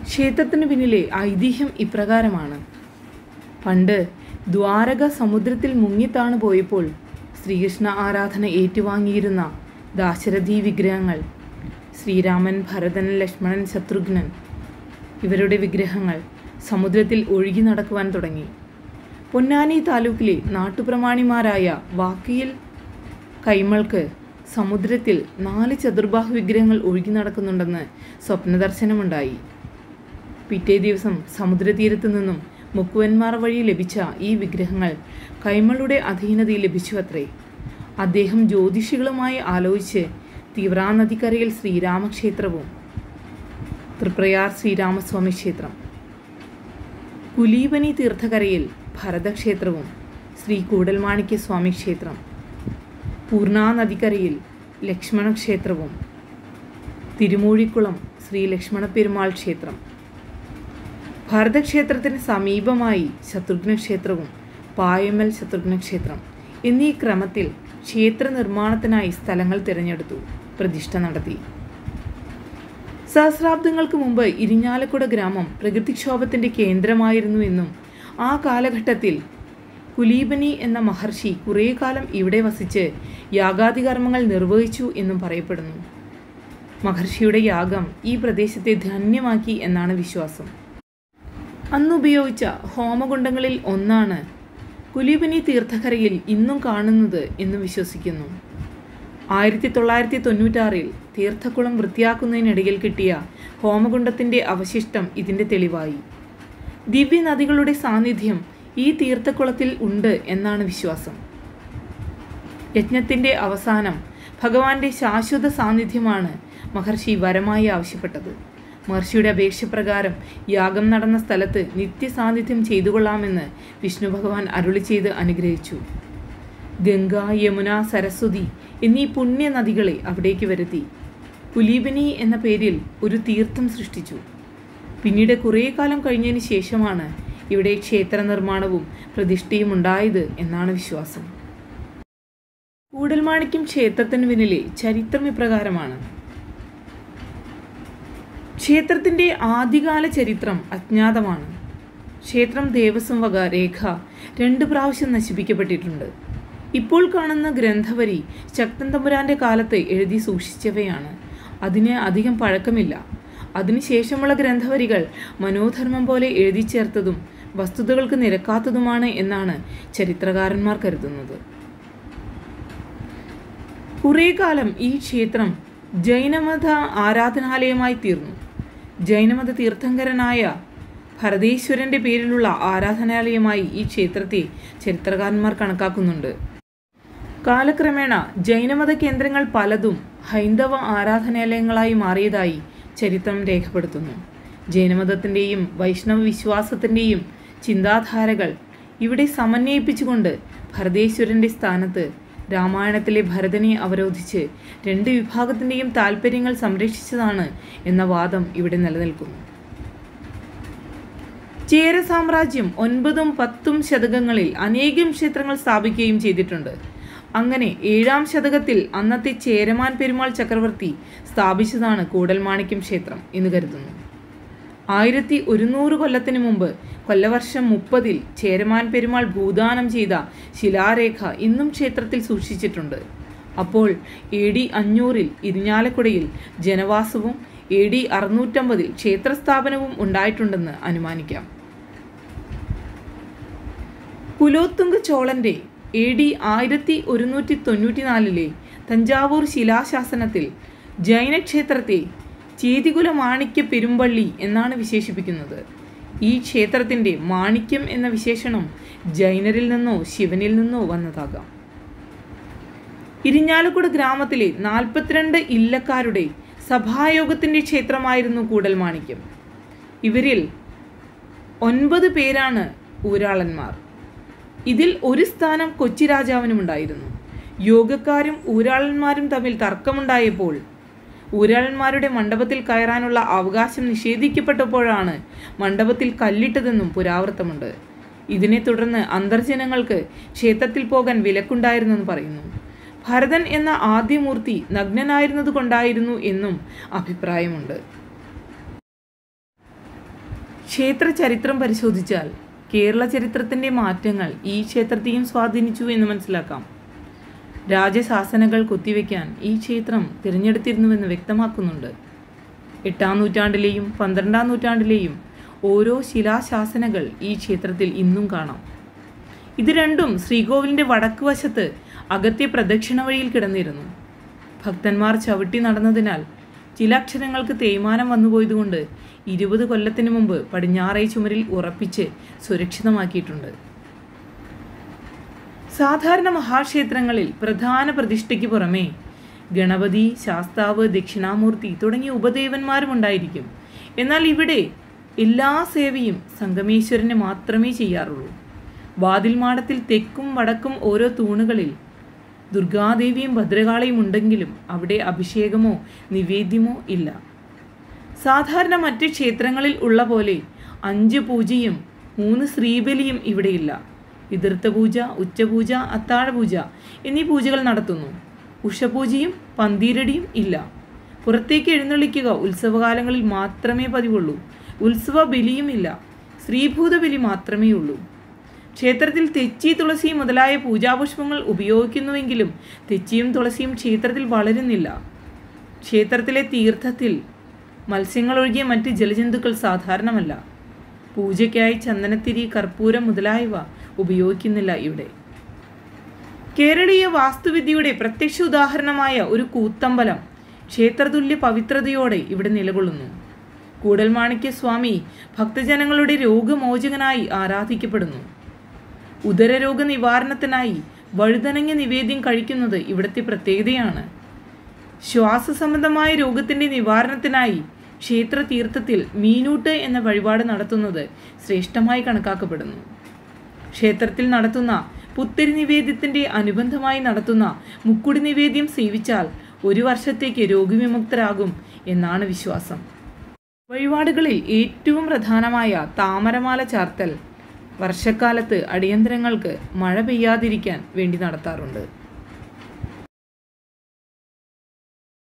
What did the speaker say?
ക്ഷേത്രത്തിന് പിന്നിലെ ഐതിഹ്യം ഇപ്രകാരമാണ് പണ്ട് ദ്വാരക സമുദ്രത്തിൽ മുങ്ങിത്താണു പോയപ്പോൾ ശ്രീകൃഷ്ണ ആരാധന ഏറ്റുവാങ്ങിയിരുന്ന ദാശരഥി വിഗ്രഹങ്ങൾ ശ്രീരാമൻ ഭരതൻ ലക്ഷ്മണൻ ശത്രുഘ്നൻ ഇവരുടെ വിഗ്രഹങ്ങൾ സമുദ്രത്തിൽ ഒഴുകി നടക്കുവാൻ തുടങ്ങി പൊന്നാനി താലൂക്കിലെ നാട്ടുപ്രമാണിമാരായ വാക്കിയിൽ കൈമൾക്ക് സമുദ്രത്തിൽ നാല് ചതുർബാഹു വിഗ്രഹങ്ങൾ ഒഴുകി നടക്കുന്നുണ്ടെന്ന് സ്വപ്നദർശനമുണ്ടായി പിറ്റേ ദിവസം സമുദ്രതീരത്തു നിന്നും മുക്കുവന്മാർ വഴി ലഭിച്ച ഈ വിഗ്രഹങ്ങൾ കൈമളുടെ അധീനതയിൽ ലഭിച്ചു അത്രേ അദ്ദേഹം ജ്യോതിഷികളുമായി ആലോചിച്ച് തീവ്രാ നദിക്കരയിൽ ശ്രീരാമക്ഷേത്രവും തൃപ്രയാർ ശ്രീരാമസ്വാമി ക്ഷേത്രം കുലീബനി തീർത്ഥകരയിൽ ഭരതക്ഷേത്രവും ശ്രീ കൂടൽമാണിക്യ സ്വാമി ക്ഷേത്രം പൂർണാ നദിക്കരയിൽ ലക്ഷ്മണ ക്ഷേത്രവും തിരുമൂഴിക്കുളം ശ്രീ ലക്ഷ്മണ പെരുമാൾ ക്ഷേത്രം ഭാരതക്ഷേത്രത്തിന് സമീപമായി ശത്രുഘ്ന ക്ഷേത്രവും പായമൽ ശത്രുഘ്ന ക്ഷേത്രം എന്നീ ക്രമത്തിൽ ക്ഷേത്ര നിർമ്മാണത്തിനായി സ്ഥലങ്ങൾ തിരഞ്ഞെടുത്തു പ്രതിഷ്ഠ നടത്തി സഹസ്രാബ്ദങ്ങൾക്ക് മുമ്പ് ഇരിഞ്ഞാലക്കുട ഗ്രാമം പ്രകൃതിക്ഷോഭത്തിന്റെ കേന്ദ്രമായിരുന്നു എന്നും ആ കാലഘട്ടത്തിൽ കുലീബനി എന്ന മഹർഷി കുറേ കാലം ഇവിടെ വസിച്ച് യാഗാദി കർമ്മങ്ങൾ നിർവഹിച്ചു എന്നും പറയപ്പെടുന്നു മഹർഷിയുടെ യാഗം ഈ പ്രദേശത്തെ ധന്യമാക്കി എന്നാണ് വിശ്വാസം അന്നുപയോഗിച്ച ഹോമകുണ്ടങ്ങളിൽ ഒന്നാണ് കുലീബനി തീർത്ഥക്കരയിൽ ഇന്നും കാണുന്നത് എന്ന് വിശ്വസിക്കുന്നു ആയിരത്തി തൊള്ളായിരത്തി തൊണ്ണൂറ്റാറിൽ തീർത്ഥക്കുളം വൃത്തിയാക്കുന്നതിനിടയിൽ കിട്ടിയ ഹോമകുണ്ടത്തിൻ്റെ അവശിഷ്ടം ഇതിൻ്റെ തെളിവായി ദിവ്യ നദികളുടെ സാന്നിധ്യം ഈ തീർത്ഥക്കുളത്തിൽ ഉണ്ട് എന്നാണ് വിശ്വാസം യജ്ഞത്തിൻ്റെ അവസാനം ഭഗവാന്റെ ശാശ്വത സാന്നിധ്യമാണ് മഹർഷി വരമായി ആവശ്യപ്പെട്ടത് മഹർഷിയുടെ അപേക്ഷപ്രകാരം യാഗം നടന്ന സ്ഥലത്ത് നിത്യസാന്നിധ്യം ചെയ്തുകൊള്ളാമെന്ന് വിഷ്ണു ഭഗവാൻ അരുളി ചെയ്ത് അനുഗ്രഹിച്ചു ഗംഗ യമുന സരസ്വതി എന്നീ പുണ്യ നദികളെ അവിടേക്ക് വരുത്തി കുലീബനി എന്ന പേരിൽ ഒരു തീർത്ഥം സൃഷ്ടിച്ചു പിന്നീട് കുറേ കാലം കഴിഞ്ഞതിന് ശേഷമാണ് ഇവിടെ ക്ഷേത്ര നിർമ്മാണവും പ്രതിഷ്ഠയും ഉണ്ടായത് എന്നാണ് വിശ്വാസം കൂടൽമാണിക്യം ക്ഷേത്രത്തിന് പിന്നിലെ ചരിത്രം ഇപ്രകാരമാണ് ക്ഷേത്രത്തിന്റെ ആദ്യകാല ചരിത്രം അജ്ഞാതമാണ് ക്ഷേത്രം ദേവസ്വം വക രേഖ രണ്ട് പ്രാവശ്യം നശിപ്പിക്കപ്പെട്ടിട്ടുണ്ട് ഇപ്പോൾ കാണുന്ന ഗ്രന്ഥവരി ശക്തൻ തമ്പുരാന്റെ കാലത്ത് എഴുതി സൂക്ഷിച്ചവയാണ് അതിന് അധികം പഴക്കമില്ല അതിനുശേഷമുള്ള ഗ്രന്ഥവരികൾ മനോധർമ്മം പോലെ എഴുതി ചേർത്തതും വസ്തുതകൾക്ക് നിരക്കാത്തതുമാണ് എന്നാണ് ചരിത്രകാരന്മാർ കരുതുന്നത് കുറേ കാലം ഈ ക്ഷേത്രം ജൈനമത ആരാധനാലയമായി തീർന്നു ജൈനമത തീർത്ഥങ്കരനായ ഭരതേശ്വരന്റെ പേരിലുള്ള ആരാധനാലയമായി ഈ ക്ഷേത്രത്തെ ചരിത്രകാരന്മാർ കണക്കാക്കുന്നുണ്ട് കാലക്രമേണ ജൈനമത കേന്ദ്രങ്ങൾ പലതും ഹൈന്ദവ ആരാധനാലയങ്ങളായി മാറിയതായി ചരിത്രം രേഖപ്പെടുത്തുന്നു ജൈനമതത്തിൻ്റെയും വൈഷ്ണവ വിശ്വാസത്തിൻ്റെയും ചിന്താധാരകൾ ഇവിടെ സമന്വയിപ്പിച്ചുകൊണ്ട് ഭരതേശ്വരൻ്റെ സ്ഥാനത്ത് രാമായണത്തിലെ ഭരതനെ അവരോധിച്ച് രണ്ട് വിഭാഗത്തിൻ്റെയും താല്പര്യങ്ങൾ സംരക്ഷിച്ചതാണ് എന്ന വാദം ഇവിടെ നിലനിൽക്കുന്നു ചേര സാമ്രാജ്യം ഒൻപതും പത്തും ശതകങ്ങളിൽ അനേകം ക്ഷേത്രങ്ങൾ സ്ഥാപിക്കുകയും ചെയ്തിട്ടുണ്ട് അങ്ങനെ ഏഴാം ശതകത്തിൽ അന്നത്തെ ചേരമാൻ പെരുമാൾ ചക്രവർത്തി സ്ഥാപിച്ചതാണ് കൂടൽമാണിക്യം ക്ഷേത്രം എന്ന് കരുതുന്നു ആയിരത്തി ഒരുന്നൂറ് കൊല്ലത്തിന് മുമ്പ് കൊല്ലവർഷം മുപ്പതിൽ ചേരമാൻ പെരുമാൾ ഭൂദാനം ചെയ്ത ശിലാരേഖ ഇന്നും ക്ഷേത്രത്തിൽ സൂക്ഷിച്ചിട്ടുണ്ട് അപ്പോൾ എ ഡി അഞ്ഞൂറിൽ ഇരിഞ്ഞാലക്കുടയിൽ ജനവാസവും എ ഡി അറുന്നൂറ്റമ്പതിൽ ക്ഷേത്രസ്ഥാപനവും ഉണ്ടായിട്ടുണ്ടെന്ന് അനുമാനിക്കാം കുലോത്തുംഗ ചോളന്റെ എ ഡി ആയിരത്തി ഒരുന്നൂറ്റി തൊണ്ണൂറ്റിനാലിലെ തഞ്ചാവൂർ ശിലാശാസനത്തിൽ ജൈനക്ഷേത്രത്തെ ചേതികുല മാണിക്യ പെരുമ്പള്ളി എന്നാണ് വിശേഷിപ്പിക്കുന്നത് ഈ ക്ഷേത്രത്തിൻ്റെ മാണിക്യം എന്ന വിശേഷണം ജൈനരിൽ നിന്നോ ശിവനിൽ നിന്നോ വന്നതാകാം ഇരിഞ്ഞാലക്കുട ഗ്രാമത്തിലെ നാൽപ്പത്തിരണ്ട് ഇല്ലക്കാരുടെ സഭായോഗത്തിൻ്റെ ക്ഷേത്രമായിരുന്നു കൂടൽമാണിക്യം ഇവരിൽ ഒൻപത് പേരാണ് ഊരാളന്മാർ ഇതിൽ ഒരു സ്ഥാനം കൊച്ചി രാജാവിനുമുണ്ടായിരുന്നു യോഗക്കാരും ഊരാളന്മാരും തമ്മിൽ തർക്കമുണ്ടായപ്പോൾ ഊരാളന്മാരുടെ മണ്ഡപത്തിൽ കയറാനുള്ള അവകാശം നിഷേധിക്കപ്പെട്ടപ്പോഴാണ് മണ്ഡപത്തിൽ കല്ലിട്ടതെന്നും പുരാവൃത്തമുണ്ട് ഇതിനെ തുടർന്ന് അന്തർജനങ്ങൾക്ക് ക്ഷേത്രത്തിൽ പോകാൻ വിലക്കുണ്ടായിരുന്നെന്ന് പറയുന്നു ഭരതൻ എന്ന ആദ്യമൂർത്തി നഗ്നനായിരുന്നത് കൊണ്ടായിരുന്നു എന്നും അഭിപ്രായമുണ്ട് ക്ഷേത്ര ചരിത്രം പരിശോധിച്ചാൽ കേരള ചരിത്രത്തിൻ്റെ മാറ്റങ്ങൾ ഈ ക്ഷേത്രത്തെയും സ്വാധീനിച്ചു എന്ന് മനസ്സിലാക്കാം രാജശാസനകൾ കൊത്തിവെക്കാൻ ഈ ക്ഷേത്രം തിരഞ്ഞെടുത്തിരുന്നുവെന്ന് വ്യക്തമാക്കുന്നുണ്ട് എട്ടാം നൂറ്റാണ്ടിലെയും പന്ത്രണ്ടാം നൂറ്റാണ്ടിലെയും ഓരോ ശിലാശാസനകൾ ഈ ക്ഷേത്രത്തിൽ ഇന്നും കാണാം ഇത് രണ്ടും ശ്രീകോവിലിൻ്റെ വടക്ക് വശത്ത് അകത്തെ പ്രദക്ഷിണ വഴിയിൽ കിടന്നിരുന്നു ഭക്തന്മാർ ചവിട്ടി നടന്നതിനാൽ ചില അക്ഷരങ്ങൾക്ക് തേയ്മാനം വന്നുപോയതുകൊണ്ട് ഇരുപത് കൊല്ലത്തിന് മുമ്പ് പടിഞ്ഞാറേ ചുമരിൽ ഉറപ്പിച്ച് സുരക്ഷിതമാക്കിയിട്ടുണ്ട് സാധാരണ മഹാക്ഷേത്രങ്ങളിൽ പ്രധാന പ്രതിഷ്ഠയ്ക്ക് പുറമേ ഗണപതി ശാസ്താവ് ദക്ഷിണാമൂർത്തി തുടങ്ങിയ ഉപദേവന്മാരും ഉണ്ടായിരിക്കും എന്നാൽ ഇവിടെ എല്ലാ സേവയും സംഗമേശ്വരന് മാത്രമേ ചെയ്യാറുള്ളൂ വാതിൽമാടത്തിൽ തെക്കും വടക്കും ഓരോ തൂണുകളിൽ ദുർഗാദേവിയും ഭദ്രകാളിയും ഉണ്ടെങ്കിലും അവിടെ അഭിഷേകമോ നിവേദ്യമോ ഇല്ല സാധാരണ മറ്റ് ക്ഷേത്രങ്ങളിൽ ഉള്ള പോലെ അഞ്ച് പൂജയും മൂന്ന് ശ്രീബലിയും ഇവിടെയില്ല വിതൃത്ത പൂജ ഉച്ചപൂജ അത്താഴപൂജ എന്നീ പൂജകൾ നടത്തുന്നു ഉഷപൂജയും പന്തീരടിയും ഇല്ല പുറത്തേക്ക് എഴുന്നള്ളിക്കുക ഉത്സവകാലങ്ങളിൽ മാത്രമേ പതിവുള്ളൂ ഉത്സവ ബലിയും ഇല്ല ശ്രീഭൂത ബലി മാത്രമേ ഉള്ളൂ ക്ഷേത്രത്തിൽ തെച്ചി തുളസി മുതലായ പൂജാപുഷ്പങ്ങൾ ഉപയോഗിക്കുന്നുവെങ്കിലും തെച്ചിയും തുളസിയും ക്ഷേത്രത്തിൽ വളരുന്നില്ല ക്ഷേത്രത്തിലെ തീർത്ഥത്തിൽ മത്സ്യങ്ങളൊഴികെ മറ്റ് ജലജന്തുക്കൾ സാധാരണമല്ല പൂജയ്ക്കായി ചന്ദനത്തിരി കർപ്പൂരം മുതലായവ ഉപയോഗിക്കുന്നില്ല ഇവിടെ കേരളീയ വാസ്തുവിദ്യയുടെ പ്രത്യക്ഷ ഉദാഹരണമായ ഒരു കൂത്തമ്പലം ക്ഷേത്രതുല്യ പവിത്രതയോടെ ഇവിടെ നിലകൊള്ളുന്നു കൂടൽമാണിക്യ സ്വാമി ഭക്തജനങ്ങളുടെ രോഗമോചകനായി ആരാധിക്കപ്പെടുന്നു ഉദരരോഗ നിവാരണത്തിനായി വഴുതനങ്ങ നിവേദ്യം കഴിക്കുന്നത് ഇവിടുത്തെ പ്രത്യേകതയാണ് ശ്വാസസംബന്ധമായ രോഗത്തിൻ്റെ നിവാരണത്തിനായി ക്ഷേത്ര തീർത്ഥത്തിൽ മീനൂട്ട് എന്ന വഴിപാട് നടത്തുന്നത് ശ്രേഷ്ഠമായി കണക്കാക്കപ്പെടുന്നു ക്ഷേത്രത്തിൽ നടത്തുന്ന പുത്തരി നിവേദ്യത്തിൻ്റെ അനുബന്ധമായി നടത്തുന്ന മുക്കുടി നിവേദ്യം സേവിച്ചാൽ ഒരു വർഷത്തേക്ക് രോഗവിമുക്തരാകും എന്നാണ് വിശ്വാസം വഴിപാടുകളിൽ ഏറ്റവും പ്രധാനമായ താമരമാല ചാർത്തൽ വർഷക്കാലത്ത് അടിയന്തരങ്ങൾക്ക് മഴ പെയ്യാതിരിക്കാൻ വേണ്ടി നടത്താറുണ്ട്